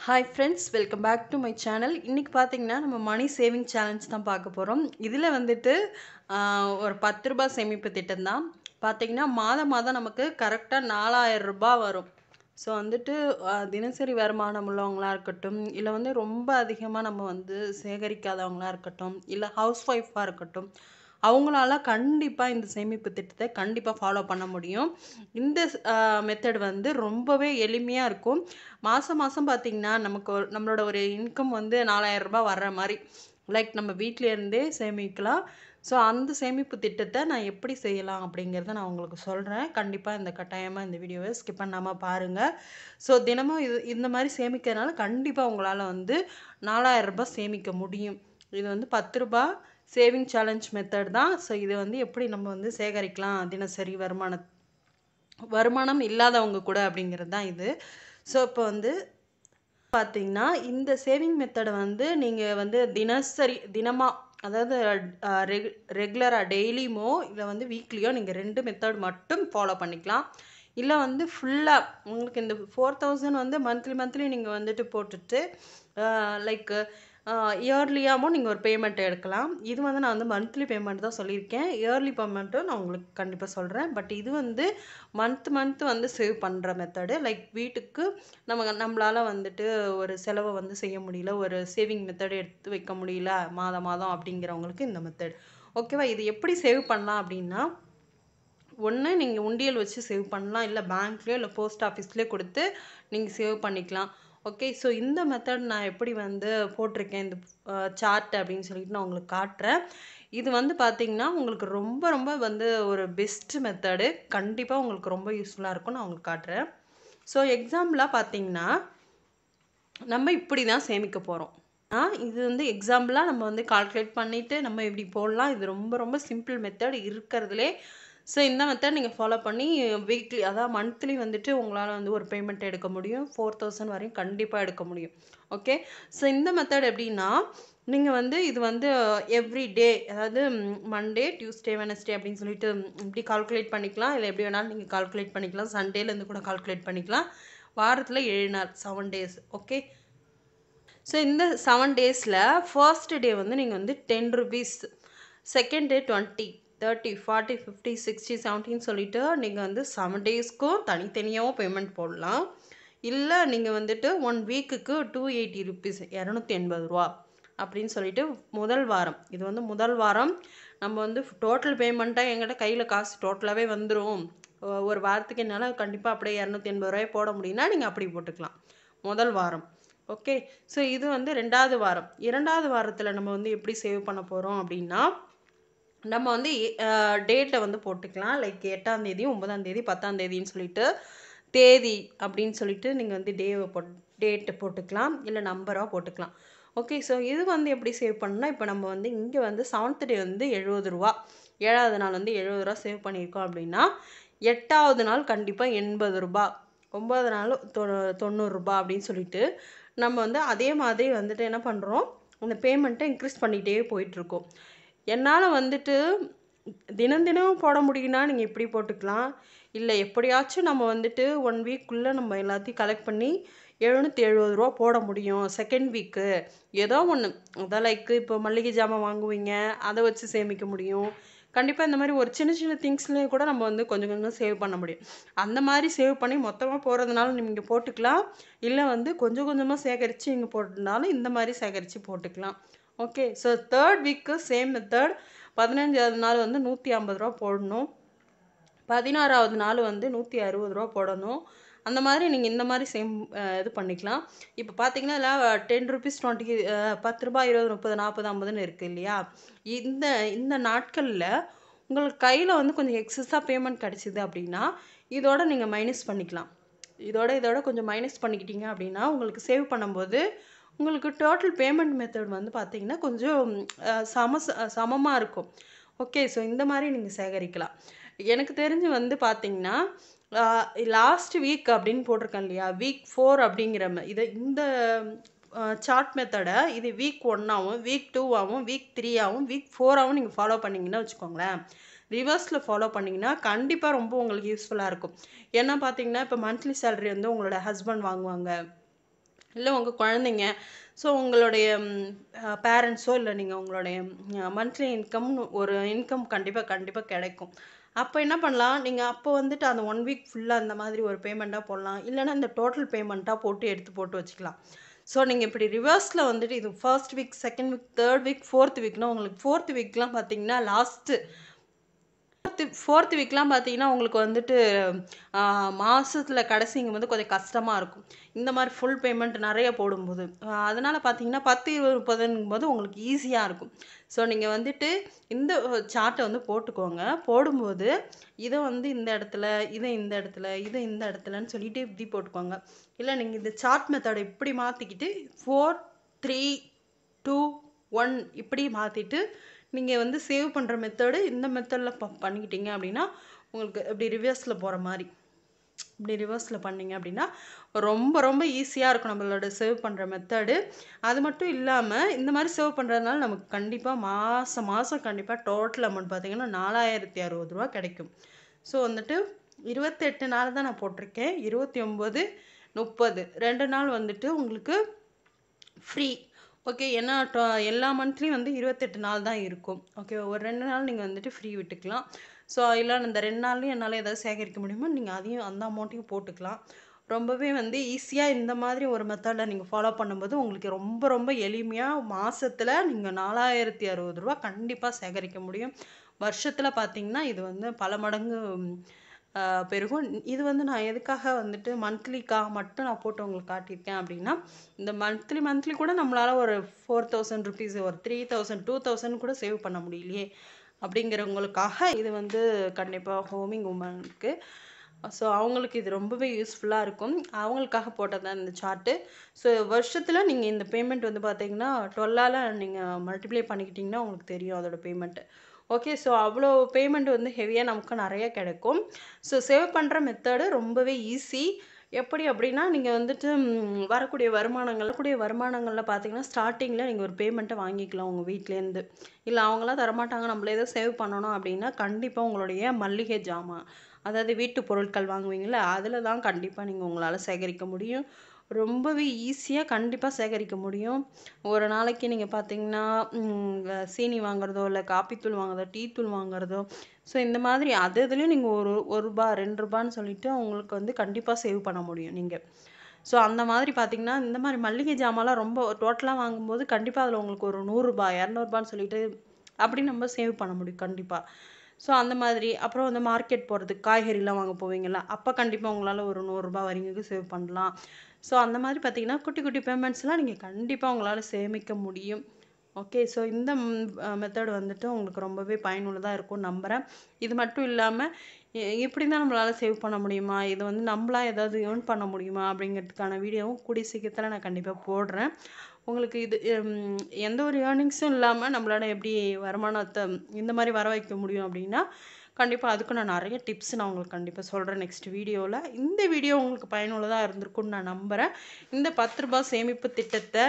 hi friends welcome back to my channel இன்றைக்கி பார்த்தீங்கன்னா நம்ம மணி சேவிங் சேலஞ்ச் தான் பார்க்க போகிறோம் இதில் வந்துட்டு ஆஹ், ஒரு பத்து ரூபாய் சேமிப்பு திட்டம் தான் பார்த்தீங்கன்னா மாதம் மாதம் நமக்கு கரெக்டாக நாலாயிரம் ரூபாய் வரும் ஸோ வந்துட்டு ஆஹ், தினசரி வருமானம் உள்ளவங்களா இருக்கட்டும் இல்லை வந்து ரொம்ப அதிகமாக நம்ம வந்து சேகரிக்காதவங்களா இருக்கட்டும் இல்லை ஹவுஸ் ஒய்ஃபாக இருக்கட்டும் அவங்களால கண்டிப்பாக இந்த சேமிப்பு திட்டத்தை கண்டிப்பாக ஃபாலோ பண்ண முடியும் இந்த மெத்தட் வந்து ரொம்பவே எளிமையாக இருக்கும் மாதம் மாதம் பார்த்தீங்கன்னா நமக்கு ஒரு நம்மளோட ஒரு இன்கம் வந்து நாலாயிரம் ரூபாய் வர்ற மாதிரி லைக் நம்ம வீட்டில இருந்தே சேமிக்கலாம் ஸோ அந்த சேமிப்பு திட்டத்தை நான் எப்படி செய்யலாம் அப்படிங்கிறத நான் உங்களுக்கு சொல்கிறேன் கண்டிப்பாக இந்த கட்டாயமாக இந்த வீடியோவை ஸ்கிப் பண்ணாமல் பாருங்கள் ஸோ தினமும் இது இந்த மாதிரி சேமிக்கிறதுனால கண்டிப்பாக உங்களால் வந்து நாலாயிரம் ரூபாய் சேமிக்க முடியும் இது வந்து பத்து ரூபாய் சேவிங் சேலஞ்ச் மெத்தட் தான் ஸோ இது வந்து எப்படி நம்ம வந்து சேகரிக்கலாம் தினசரி வருமான வருமானம் இல்லாதவங்க கூட அப்படிங்கிறது தான் இது ஸோ இப்போ வந்து பார்த்தீங்கன்னா இந்த சேவிங் மெத்தடை வந்து நீங்கள் வந்து தினசரி தினமாக அதாவது ரெகுலராக டெய்லியுமோ இல்லை வந்து வீக்லியோ நீங்கள் ரெண்டு மெத்தட் மட்டும் ஃபாலோ பண்ணிக்கலாம் இல்லை வந்து ஃபுல்லாக உங்களுக்கு இந்த ஃபோர் தௌசண்ட் வந்து மந்த்லி மந்த்லி நீங்கள் வந்துட்டு போட்டுட்டு லைக் இயர்லியாகவும் நீங்கள் ஒரு பேமெண்ட் எடுக்கலாம் இது வந்து நான் வந்து மந்த்லி பேமெண்ட் தான் சொல்லியிருக்கேன் இயர்லி பேமெண்ட்டும் நான் உங்களுக்கு கண்டிப்பாக சொல்கிறேன் பட் இது வந்து மந்த் மந்த் வந்து சேவ் பண்ணுற மெத்தடு லைக் வீட்டுக்கு நம்ம நம்மளால் வந்துட்டு ஒரு செலவை வந்து செய்ய முடியல ஒரு சேவிங் மெத்தட் எடுத்து வைக்க முடியல மாதம் மாதம் அப்படிங்கிறவங்களுக்கு இந்த மெத்தட் ஓகேவா இது எப்படி சேவ் பண்ணலாம் அப்படின்னா ஒன்று நீங்கள் உண்டியல் வச்சு சேவ் பண்ணலாம் இல்லை பேங்க்லேயோ இல்லை போஸ்ட் ஆஃபீஸ்லேயோ கொடுத்து நீங்கள் சேவ் பண்ணிக்கலாம் ஓகே ஸோ இந்த மெத்தட் நான் எப்படி வந்து போட்டிருக்கேன் இந்த சார்ட் அப்படின்னு சொல்லிட்டு நான் உங்களுக்கு காட்டுறேன் இது வந்து பார்த்தீங்கன்னா உங்களுக்கு ரொம்ப ரொம்ப வந்து ஒரு பெஸ்ட் மெத்தடு கண்டிப்பாக உங்களுக்கு ரொம்ப யூஸ்ஃபுல்லாக இருக்கும் நான் உங்களுக்கு காட்டுறேன் ஸோ எக்ஸாம்பிளாக பார்த்தீங்கன்னா நம்ம இப்படி தான் சேமிக்க போகிறோம் ஆ இது வந்து எக்ஸாம்பிளாக நம்ம வந்து கால்குலேட் பண்ணிவிட்டு நம்ம இப்படி போடலாம் இது ரொம்ப ரொம்ப சிம்பிள் மெத்தட் இருக்கிறதுலே ஸோ இந்த மெத்தட் நீங்கள் ஃபாலோ பண்ணி வீக்லி அதாவது மந்த்லி வந்துட்டு உங்களால் வந்து ஒரு பேமெண்ட் எடுக்க முடியும் ஃபோர் தௌசண்ட் வரையும் கண்டிப்பாக எடுக்க முடியும் ஓகே ஸோ இந்த மெத்தட் எப்படின்னா நீங்கள் வந்து இது வந்து எவ்ரி டே அதாவது மண்டே டியூஸ்டே வெனஸ்டே அப்படின்னு சொல்லிட்டு இப்படி கால்குலேட் பண்ணிக்கலாம் இல்லை எப்படி வேணாலும் நீங்கள் கால்குலேட் பண்ணிக்கலாம் சண்டேலேருந்து கூட கால்குலேட் பண்ணிக்கலாம் வாரத்தில் ஏழு நாள் செவன் டேஸ் ஓகே ஸோ இந்த செவன் டேஸில் ஃபர்ஸ்ட் டே வந்து நீங்கள் வந்து ten rupees second day twenty thirty forty fifty sixty செவன்ட்டின்னு சொல்லிட்டு நீங்கள் வந்து செவன் டேஸ்க்கும் தனித்தனியாகவும் பேமெண்ட் போடலாம் இல்லை நீங்கள் வந்துட்டு ஒன் வீக்குக்கு டூ எயிட்டி ருபீஸ் இரநூத்தி எண்பது ரூபா அப்படின்னு சொல்லிட்டு முதல் வாரம் இது வந்து முதல் வாரம் நம்ம வந்து டோட்டல் பேமெண்ட்டாக எங்கிட்ட கையில் காசு டோட்டலாகவே வந்துடும் ஒரு வாரத்துக்கு என்னால் கண்டிப்பாக அப்படியே இரநூத்தி எண்பது ரூபாய் போட முடியும்னா நீங்கள் அப்படி போட்டுக்கலாம் முதல் வாரம் ஓகே ஸோ இது வந்து ரெண்டாவது வாரம் இரண்டாவது வாரத்தில் நம்ம வந்து எப்படி சேவ் பண்ண போகிறோம் அப்படின்னா நம்ம வந்து டேட்டை வந்து போட்டுக்கலாம் லைக் எட்டாம் தேதி ஒன்பதாம் தேதி பத்தாம் தேதின்னு சொல்லிட்டு தேதி அப்படின்னு சொல்லிட்டு நீங்கள் வந்து டேவை போட் டேட்டை போட்டுக்கலாம் இல்லை நம்பராக போட்டுக்கலாம் ஓகே ஸோ இது வந்து எப்படி சேவ் பண்ணணும்னா இப்போ நம்ம வந்து இங்கே வந்து செவன்த் டே வந்து எழுபது ரூபா ஏழாவது நாள் வந்து எழுபது ரூபா சேவ் பண்ணியிருக்கோம் அப்படின்னா எட்டாவது நாள் கண்டிப்பாக எண்பது ரூபா ஒம்பது நாள் தொ தொண்ணூறுரூபா அப்படின்னு சொல்லிட்டு நம்ம வந்து அதே மாதிரி வந்துட்டு என்ன பண்ணுறோம் அந்த பேமெண்ட்டை இன்க்ரீஸ் பண்ணிகிட்டே போயிட்டுருக்கோம் என்னால் வந்துட்டு தினம் தினம் போட முடியும்னா நீங்கள் இப்படி போட்டுக்கலாம் இல்லை எப்படியாச்சும் நம்ம வந்துட்டு ஒன் வீக்குள்ளே நம்ம எல்லாத்தையும் கலெக்ட் பண்ணி எழுநூற்றி எழுபது ரூபா போட முடியும் செகண்ட் வீக்கு ஏதோ ஒன்று அதான் லைக் இப்போ மளிகை ஜாமான் வாங்குவீங்க அதை வச்சு சேமிக்க முடியும் கண்டிப்பாக இந்த மாதிரி ஒரு சின்ன சின்ன திங்ஸ்லேயே கூட நம்ம வந்து கொஞ்சம் கொஞ்சம் சேவ் பண்ண முடியும் அந்த மாதிரி சேவ் பண்ணி மொத்தமாக போகிறதுனால நீங்கள் போட்டுக்கலாம் இல்லை வந்து கொஞ்சம் கொஞ்சமாக சேகரித்து நீங்கள் போட்டிருந்தாலும் இந்த மாதிரி சேகரித்து போட்டுக்கலாம் okay so third week same method பதினஞ்சாவது நாள் வந்து நூற்றி ஐம்பது ரூபா போடணும் பதினாறாவது நாள் வந்து நூற்றி அறுபது ரூபா போடணும் அந்த மாதிரி நீங்கள் இந்த மாதிரி சேம் இது பண்ணிக்கலாம் இப்போ பார்த்தீங்கன்னா இதில் டென் ருபீஸ் டுவெண்ட்டி பத்து ரூபாய் இருபது முப்பது நாற்பது ஐம்பதுன்னு இருக்குது இல்லையா இந்த இந்த நாட்களில் உங்களுக்கு கையில் வந்து கொஞ்சம் எக்ஸஸாக பேமெண்ட் கிடச்சிது அப்படின்னா இதோட நீங்கள் மைனஸ் பண்ணிக்கலாம் இதோட இதோட கொஞ்சம் மைனஸ் பண்ணிக்கிட்டீங்க அப்படின்னா உங்களுக்கு சேவ் பண்ணும்போது உங்களுக்கு டோட்டல் பேமெண்ட் மெத்தட் வந்து பார்த்தீங்கன்னா கொஞ்சம் அஹ், சம சமமாக இருக்கும் ஓகே ஸோ இந்த மாதிரி நீங்கள் சேகரிக்கலாம் எனக்கு தெரிஞ்சு வந்து பார்த்தீங்கன்னா லாஸ்ட் வீக் அப்படின்னு போட்டிருக்கேன் இல்லையா வீக் ஃபோர் அப்படிங்கிற ம- இதை இந்த சார்ட் மெத்தடை இது வீக் ஒன்னாகவும் வீக் டூவாகவும் வீக் த்ரீயாகவும் வீக் ஃபோராகவும் நீங்கள் ஃபாலோ பண்ணிங்கன்னா வச்சுக்கோங்களேன் ரிவர்ஸில் ஃபாலோ பண்ணிங்கன்னா கண்டிப்பாக ரொம்ப உங்களுக்கு யூஸ்ஃபுல்லாக இருக்கும் ஏன்னா பார்த்தீங்கன்னா இப்போ மந்த்லி சேலரி வந்து உங்களோட ஹஸ்பண்ட் வாங்குவாங்க இல்லை உங்கள் குழந்தைங்க ஸோ உங்களுடைய பேரண்ட்ஸோ இல்லை நீங்கள் உங்களுடைய மந்த்லி இன்கம் ஒரு இன்கம் கண்டிப்பாக கண்டிப்பாக கிடைக்கும் அப்போ என்ன பண்ணலாம் நீங்கள் அப்போ வந்துட்டு அந்த ஒன் வீக் ஃபுல்லாக அந்த மாதிரி ஒரு பேமெண்ட்டாக போடலாம் இல்லைன்னா இந்த டோட்டல் பேமெண்ட்டாக போட்டு எடுத்து போட்டு வச்சுக்கலாம் ஸோ நீங்கள் இப்படி ரிவர்ஸில் வந்துட்டு இது first week second week third week fourth வீக்னா உங்களுக்கு ஃபோர்த் வீக்லாம் பார்த்தீங்கன்னா லாஸ்ட்டு ஃபோர்த்து ஃபோர்த்து வீக்லாம் பார்த்தீங்கன்னா உங்களுக்கு வந்துட்டு மாதத்தில் கடைசிங்க வந்து கொஞ்சம் கஷ்டமாக இருக்கும் இந்த மாதிரி ஃபுல் பேமெண்ட் நிறைய போடும்போது அதனால் பார்த்தீங்கன்னா பத்து இருபது முப்பதுங்கும் போது உங்களுக்கு ஈஸியாக இருக்கும் ஸோ நீங்கள் வந்துட்டு இந்த சார்ட்டை வந்து போட்டுக்கோங்க போடும்போது இதை வந்து இந்த இடத்துல இதை இந்த இடத்துல இதை இந்த இடத்துலன்னு சொல்லிட்டு இப்படி போட்டுக்கோங்க இல்லை நீங்கள் இந்த சார்ட் மெத்தடை இப்படி மாற்றிக்கிட்டு ஃபோர் த்ரீ டூ ஒன் இப்படி மாற்றிட்டு நீங்கள் வந்து சேவ் பண்ணுற மெத்தடு இந்த மெத்தடில் ப பண்ணிக்கிட்டீங்க அப்படின்னா உங்களுக்கு இப்படி ரிவர்ஸில் போகிற மாதிரி இப்படி ரிவர்ஸில் பண்ணிங்க அப்படின்னா ரொம்ப ரொம்ப ஈஸியாக இருக்கும் நம்மளோட சேவ் பண்ணுற மெத்தடு அது மட்டும் இல்லாமல் இந்த மாதிரி சேவ் பண்ணுறதுனால நமக்கு கண்டிப்பாக மாதம் மாதம் கண்டிப்பாக டோட்டல் அமௌண்ட் பார்த்திங்கன்னா நாலாயிரத்தி அறுபது ரூபா கிடைக்கும் ஸோ வந்துட்டு இருபத்தெட்டு நாள் தான் நான் போட்டிருக்கேன் இருபத்தி ஒம்பது முப்பது ரெண்டு நாள் வந்துட்டு உங்களுக்கு ஃப்ரீ ஓகே ஏன்னா எல்லா மந்த்லேயும் வந்து இருபத்தெட்டு நாள் தான் இருக்கும் ஓகே ஒரு ரெண்டு நாள் நீங்கள் வந்துட்டு ஃப்ரீ விட்டுக்கலாம் ஸோ இல்லை இந்த ரெண்டு நாள்லையும் என்னால் ஏதாவது சேகரிக்க முடியுமோ நீங்கள் அதையும் அந்த அமௌண்ட்டையும் போட்டுக்கலாம் ரொம்பவே வந்து ஈஸியாக இந்த மாதிரி ஒரு மெத்தடில் நீங்கள் ஃபாலோ பண்ணும்போது உங்களுக்கு ரொம்ப ரொம்ப எளிமையாக மாதத்தில் நீங்கள் நாலாயிரத்தி அறுபது ரூபா கண்டிப்பாக சேகரிக்க முடியும் வருஷத்தில் பார்த்தீங்கன்னா இது வந்து பல மடங்கு பெருகும் இது வந்து நான் எதுக்காக வந்துட்டு மந்த்லிக்காக மட்டும் நான் போட்டு உங்களுக்கு காட்டியிருக்கேன் அப்படின்னா இந்த மந்த்லி மந்த்லி கூட நம்மளால் ஒரு ஃபோர் தௌசண்ட் ருபீஸ் ஒரு த்ரீ தௌசண்ட் டூ தௌசண்ட் கூட சேவ் பண்ண முடியலையே அப்படிங்கிறவங்களுக்காக இது வந்து கண்டிப்பாக ஹோமிங் உமனுக்கு ஸோ அவங்களுக்கு இது ரொம்பவே யூஸ்ஃபுல்லாக இருக்கும் அவங்களுக்காக போட்டது தான் இந்த சார்ட்டு ஸோ வருஷத்தில் நீங்கள் இந்த பேமெண்ட் வந்து பார்த்தீங்கன்னா டுவெல்லால் நீங்கள் மல்டிப்ளை பண்ணிக்கிட்டிங்கன்னா உங்களுக்கு தெரியும் அதோட பேமெண்ட்டு ஓகே ஸோ அவ்வளோ பேமெண்ட் வந்து ஹெவியாக நமக்கு நிறைய கிடைக்கும் ஸோ சேவ் பண்ணுற மெத்தடு ரொம்பவே ஈஸி எப்படி அப்படின்னா நீங்கள் வந்துட்டு வரக்கூடிய வருமானங்கள் வரக்கூடிய வருமானங்களில் பார்த்தீங்கன்னா ஸ்டார்டிங்கில் நீங்கள் ஒரு பேமெண்ட்டை வாங்கிக்கலாம் உங்கள் வீட்லேருந்து இல்லை அவங்களாம் தரமாட்டாங்க நம்மள ஏதோ சேவ் பண்ணணும் அப்படின்னா கண்டிப்பாக உங்களுடைய மல்லிகை ஜாமான் அதாவது வீட்டு பொருட்கள் வாங்குவீங்கள அதில் தான் கண்டிப்பாக நீங்கள் உங்களால் சேகரிக்க முடியும் ரொம்பவே ஈஸியாக கண்டிப்பாக சேகரிக்க முடியும் ஒரு நாளைக்கு நீங்கள் பார்த்தீங்கன்னா சீனி வாங்குறதோ இல்லை காப்பித்தூள் வாங்குறதோ டீ தூள் வாங்குறதோ ஸோ இந்த மாதிரி அது இதுலேயும் நீங்கள் ஒரு ஒரு ரூபா ரெண்டு ரூபான்னு சொல்லிட்டு உங்களுக்கு வந்து கண்டிப்பாக சேவ் பண்ண முடியும் நீங்கள் ஸோ அந்த மாதிரி பார்த்தீங்கன்னா இந்த மாதிரி மல்லிகை ஜாமான்லாம் ரொம்ப டோட்டலாக வாங்கும்போது கண்டிப்பாக அதில் உங்களுக்கு ஒரு நூறுரூபா இரநூறுபான்னு சொல்லிட்டு அப்படி நம்ம சேவ் பண்ண முடியும் கண்டிப்பாக ஸோ அந்த மாதிரி அப்புறம் வந்து மார்க்கெட் போகிறதுக்கு காய்கறிலாம் வாங்க போவீங்கள்ல அப்போ கண்டிப்பாக உங்களால் ஒரு நூறுரூபா வரைக்கும் சேவ் பண்ணலாம் ஸோ அந்த மாதிரி பார்த்தீங்கன்னா குட்டி குட்டி பேமெண்ட்ஸ்லாம் நீங்கள் கண்டிப்பாக உங்களால் சேமிக்க முடியும் ஓகே ஸோ இந்த மெத்தட் வந்துட்டு உங்களுக்கு ரொம்பவே பயனுள்ளதாக இருக்கும் நம்புகிறேன் இது மட்டும் இல்லாமல் இப்படி தான் நம்மளால் சேவ் பண்ண முடியுமா இது வந்து நம்மளா ஏதாவது ஏர்ன் பண்ண முடியுமா அப்படிங்கிறதுக்கான வீடியோவும் கூடிய சீக்கிரத்தில் நான் கண்டிப்பாக போடுறேன் உங்களுக்கு இது எந்த ஒரு ஏர்னிங்ஸும் இல்லாமல் நம்மளால எப்படி வருமானத்தை இந்த மாதிரி வர வைக்க முடியும் அப்படின்னா கண்டிப்பாக அதுக்கு நான் நிறைய டிப்ஸ் நான் உங்களுக்கு கண்டிப்பாக சொல்கிறேன் நெக்ஸ்ட் வீடியோவில் இந்த வீடியோ உங்களுக்கு பயனுள்ளதாக இருந்திருக்கும்னு நான் நம்புகிறேன் இந்த பத்து ரூபாய் சேமிப்பு திட்டத்தை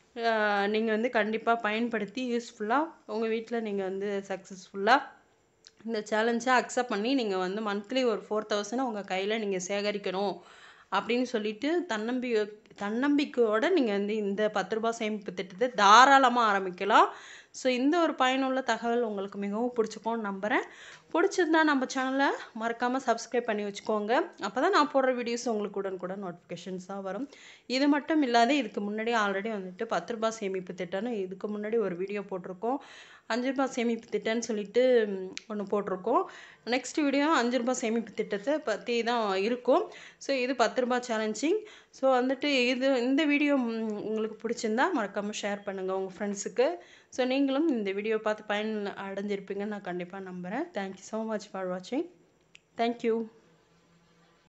நீங்கள் வந்து கண்டிப்பாக பயன்படுத்தி யூஸ்ஃபுல்லாக உங்கள் வீட்டில் நீங்கள் வந்து சக்ஸஸ்ஃபுல்லாக இந்த சேலஞ்சை அக்செப்ட் பண்ணி நீங்கள் வந்து மந்த்லி ஒரு ஃபோர் தௌசண்ட் உங்கள் கையில் நீங்கள் சேகரிக்கணும் அப்படின்னு சொல்லிட்டு தன்னம்பி தன்னம்பிக்கையோடு நீங்கள் வந்து இந்த பத்து ரூபாய் சேமிப்பு திட்டத்தை தாராளமாக ஆரம்பிக்கலாம் ஸோ இந்த ஒரு பயனுள்ள தகவல் உங்களுக்கு மிகவும் பிடிச்சிக்கும்னு நம்புகிறேன் பிடிச்சிருந்தா நம்ம சேனலை மறக்காமல் சப்ஸ்கிரைப் பண்ணி வச்சுக்கோங்க அப்போ தான் நான் போடுற வீடியோஸ் உங்களுக்கு உடனுக்குடன் நோட்டிஃபிகேஷன்ஸாக வரும் இது மட்டும் இல்லாத இதுக்கு முன்னாடி ஆல்ரெடி வந்துட்டு பத்து ரூபாய் சேமிப்பு திட்டம்னு இதுக்கு முன்னாடி ஒரு வீடியோ போட்டிருக்கோம் அஞ்சு ரூபாய் சேமிப்பு திட்டம்னு சொல்லிட்டு ஒன்று போட்டிருக்கோம் நெக்ஸ்ட் வீடியோ அஞ்சு ரூபாய் சேமிப்பு திட்டத்தை பற்றி தான் இருக்கும் ஸோ இது பத்து ரூபாய் சேலஞ்சிங் ஸோ வந்துட்டு இது இந்த வீடியோ உங்களுக்கு பிடிச்சிருந்தா மறக்காமல் ஷேர் பண்ணுங்கள் உங்கள் ஃப்ரெண்ட்ஸுக்கு ஸோ நீங்களும் இந்த வீடியோ பார்த்து பயன் அடைஞ்சிருப்பீங்கன்னு நான் கண்டிப்பாக நம்புகிறேன் தேங்க்யூ ஸோ மச் ஃபார் வாட்சிங் தேங்க்யூ